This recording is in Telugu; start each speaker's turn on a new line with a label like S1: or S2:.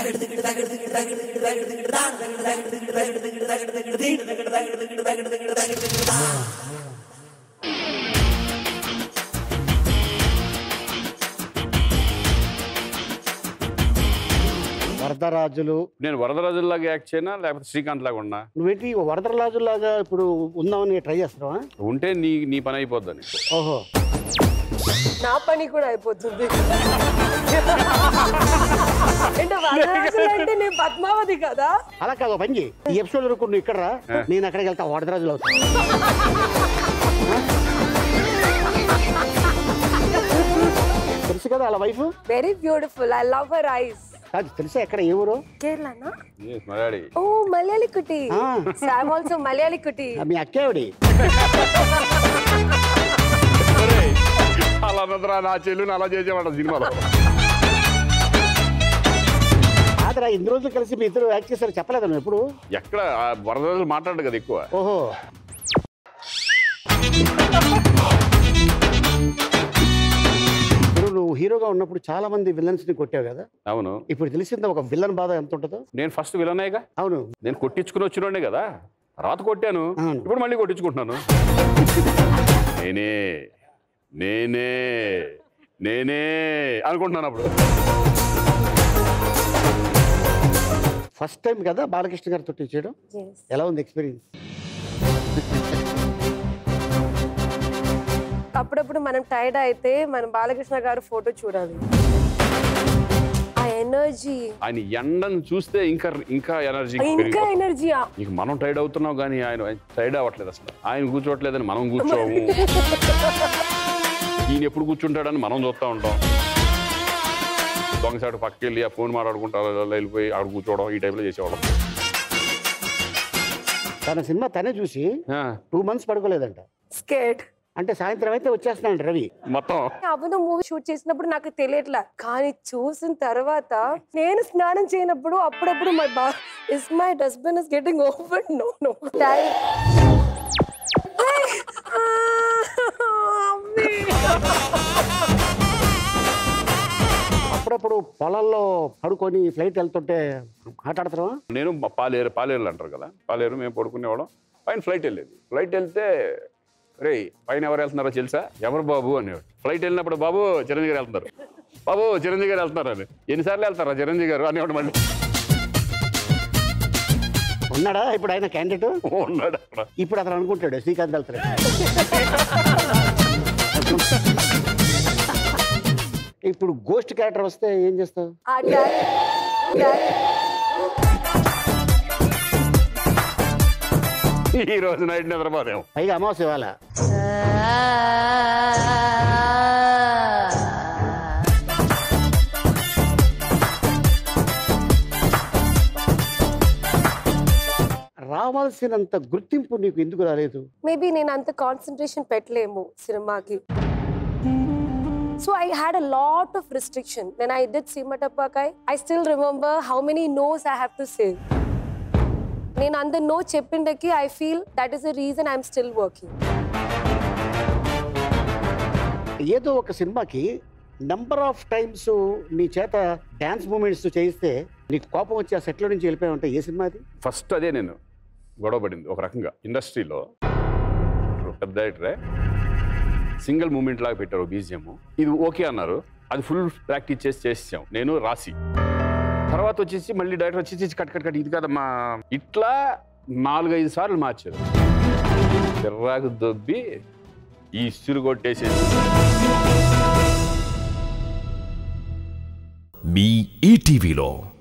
S1: వరదరాజులు
S2: నేను వరదరాజుల్లాగా యాక్ట్ చేయనా లేకపోతే శ్రీకాంత్ లాగా ఉన్నా
S1: నువ్వేంటి వరదరాజులాగా ఇప్పుడు ఉందామని ట్రై చేస్తున్నావా
S2: ఉంటే నీ నీ పని అయిపోద్దని
S1: ఓహో
S3: నా పని కూడా అయిపోతుంది అంటే వరదరాజులు అంటే నేను పద్మావతి కదా
S1: అలా కాదు ఓ పని చెయ్యి. ఈ ఎపిసోడ్ వరకు నువ్వు ఇక్కడ రా నేను అక్కడికి వెళ్తా వరదరాజులు అవుతా తెలుసు కదా అలా wife
S3: very beautiful I love her eyes
S1: కాదు తెలుసా ఎక్కడ ఏ ఊరు
S3: కేరళనా
S2: మలయాళి
S3: ఓ మలయాళి కుటి
S1: ఆ.
S3: సామ్ ఆల్సో మలయాళి కుటి
S1: ఆ, మీ అక్కేవిడి
S2: అలా అన్నదిరా నా చెల్లుని అలా చేసేవాడు సినిమాలో
S1: కాదురా ఇన్ని రోజులు కలిసి మీ ఇద్దరు యాక్ట్ చేశారు చెప్పలేదు నువ్వు ఎప్పుడు
S2: ఎక్కడ ఆ వరదరాజులు మాట్లాడు కదా ఎక్కువ
S1: ఓహో ఇప్పుడు నువ్వు హీరోగా ఉన్నప్పుడు చాలా మంది విలన్స్ ని కొట్టావు కదా
S2: అవును
S1: ఇప్పుడు తెలిసిందా ఒక విలన్ బాధ ఎంత ఉంటుందో
S2: నేను ఫస్ట్ విలనేగా
S1: అవును
S2: నేను కొట్టించుకుని వచ్చినోడే కదా రాత కొట్టాను
S1: అవును.
S2: ఇప్పుడు మళ్ళీ కొట్టించుకుంటున్నాను నేనే నేనే నేనే అనుకుంటున్నాను అప్పుడు
S1: ఫస్ట్ టైం కదా బాలకృష్ణ గారితో చేయడం ఎలా ఉంది ఎక్స్పీరియన్స్
S3: అప్పుడప్పుడు మనం టైర్డ్ అయితే మనం బాలకృష్ణ గారు ఫోటో చూడాలి ఆ ఎనర్జీ
S2: ఆయన ఎండను చూస్తే ఇంకా ఇంకా ఎనర్జీ
S3: ఇంకా ఎనర్జీ
S2: ఇక మనం టైర్డ్ అవుతున్నాం కానీ ఆయన టైర్డ్ అవ్వట్లేదు అసలు ఆయన కూర్చోవట్లేదని మనం కూర్చోము ఈయన ఎప్పుడు కూర్చుంటాడని మనం చూస్తూ ఉంటాం దొంగసాడు పక్కకి వెళ్ళి ఆ ఫోన్ మాట్లాడుకుంటారు అలా వెళ్ళిపోయి ఆడ కూర్చోవడం ఈ టైంలో చేసేవాళ్ళం
S1: తన సినిమా తనే చూసి
S2: ఆ,
S1: టూ మంత్స్ పడుకోలేదంట
S3: స్కేట్
S1: అంటే సాయంత్రం అయితే వచ్చేస్తున్నాడు రవి
S2: మొత్తం
S3: అవును మూవీ షూట్ చేసినప్పుడు నాకు తెలియట్లా కానీ చూసిన తర్వాత నేను స్నానం చేయనప్పుడు అప్పుడప్పుడు మై బా is my dustbin is getting open no no
S1: అప్పుడప్పుడు పొలాల్లో పడుకొని ఫ్లైట్ వెళ్తుంటే మాట్లాడతావా
S2: నేను మా పాలేరు పాలేరులు అంటారు కదా పాలేరు మేము పడుకునేవాళ్ళం పైన ఫ్లైట్ వెళ్ళేది ఫ్లైట్ వెళ్తే రే పైన ఎవరు వెళ్తున్నారో తెలుసా ఎవరు బాబు అనేవాడు ఫ్లైట్ వెళ్ళినప్పుడు బాబు చిరంజీవి గారు వెళ్తున్నారు బాబు చిరంజీవి గారు వెళ్తున్నారు అని ఎన్నిసార్లు వెళ్తారా చిరంజీవి గారు అనేవాడు మళ్ళీ
S1: ఉన్నాడా ఇప్పుడు ఆయన క్యాండిడేట్
S2: ఉన్నాడు అక్కడ
S1: ఇప్పుడు అతను అనుకుంటాడు శ్రీకాంత్ వెళ్తాడు ఇప్పుడు గోస్ట్ క్యారెక్టర్ వస్తే ఏం చేస్తావు
S3: ఆ డాడీ డాడీ
S2: ఈ రోజు నైట్ నిద్రపోదేమో
S1: పైగా అమావాస్య ఇవాళ రావాల్సినంత గుర్తింపు నీకు ఎందుకు రాలేదు
S3: మేబీ నేను అంత కాన్సన్ట్రేషన్ పెట్టలేము సినిమాకి so I had a lot of restriction then I did సీమటప్పాకాయ్ I still remember how many noes I have to save నేను అంత నో చెప్పిండకి I feel that is the reason I'm still working
S1: ఏదో ఒక సినిమాకి నెంబర్ ఆఫ్ టైమ్స్ నీ చేత డ్యాన్స్ మూమెంట్స్ చేయిస్తే నీకు కోపం వచ్చి ఆ సెట్లో నుంచి వెళ్ళిపోయావంటే ఏ సినిమా అది
S2: ఫస్ట్ అదే నేను గొడవ పడింది ఒక రకంగా ఇండస్ట్రీలో పెద్ద డైరెక్టరే సింగిల్ మూమెంట్ లాగా పెట్టారు బీజిఎం ఇది ఓకే అన్నారు అది ఫుల్ ప్రాక్టీస్ చేసి చేసాం నేను రాసి తర్వాత వచ్చేసి మళ్ళీ డైరెక్టర్ వచ్చేసి కట్ కట్ కట్ ఇది కదమ్మా ఇట్లా నాలుగైదు సార్లు మార్చారు చిర్రాకు దొబ్బి ఈ ఇసురు కొట్టేసేసి
S4: మీ ఈటీవీలో